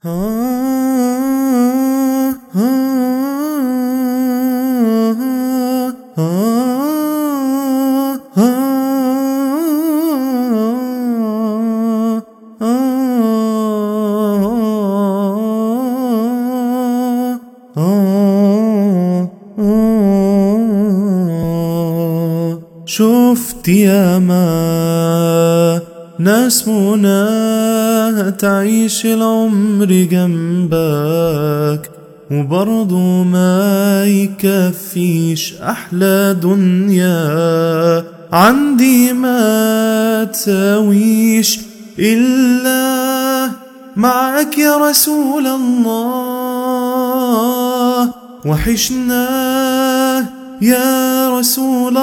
شفت ياما ناس مناها تعيش العمر جنبك وبرضه ما يكفيش أحلى دنيا عندي ما تساويش إلا معك يا رسول الله وحشنا يا رسول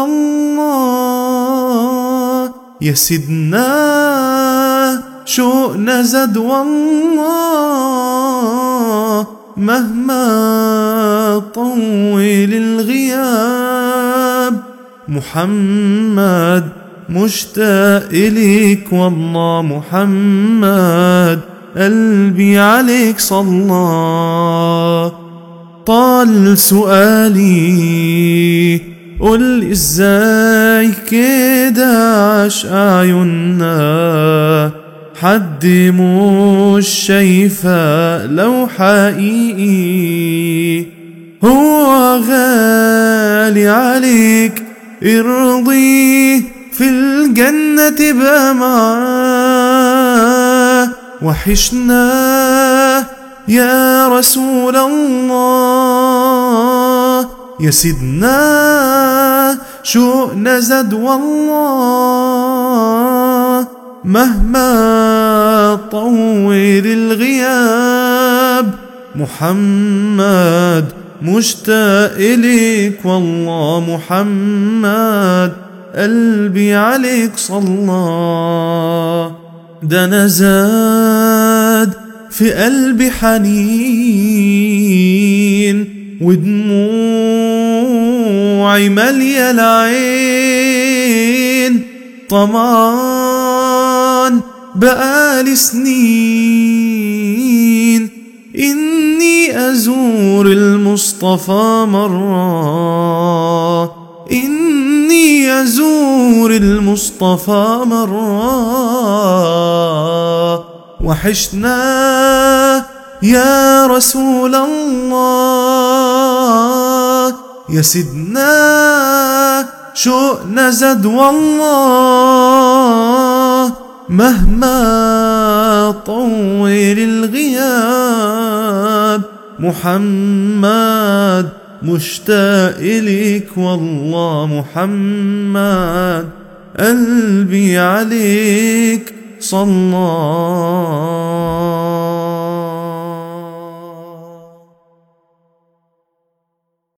الله يا سيدنا شوقنا زاد والله مهما طول الغياب محمد مشتاق إليك والله محمد قلبي عليك صلى طال سؤالي قل ازاي كده عاش عيوننا حد مش شايفة لو حقيقي هو غالي عليك ارضيه في الجنة تبقى معاه وحشنا يا رسول الله يا سيدنا شوقنا زاد والله مهما طول الغياب محمد مشتاق إليك والله محمد قلبي عليك صلى ده نزاد في قلبي حنين ودموعي مالية العين طمان بقالي سنين إني أزور المصطفى مرة إني أزور المصطفى مرة وحشنا يا رسول الله يا سيدنا شوقنا زاد والله مهما طول الغياب محمد مشتاق إليك والله محمد قلبي عليك صلى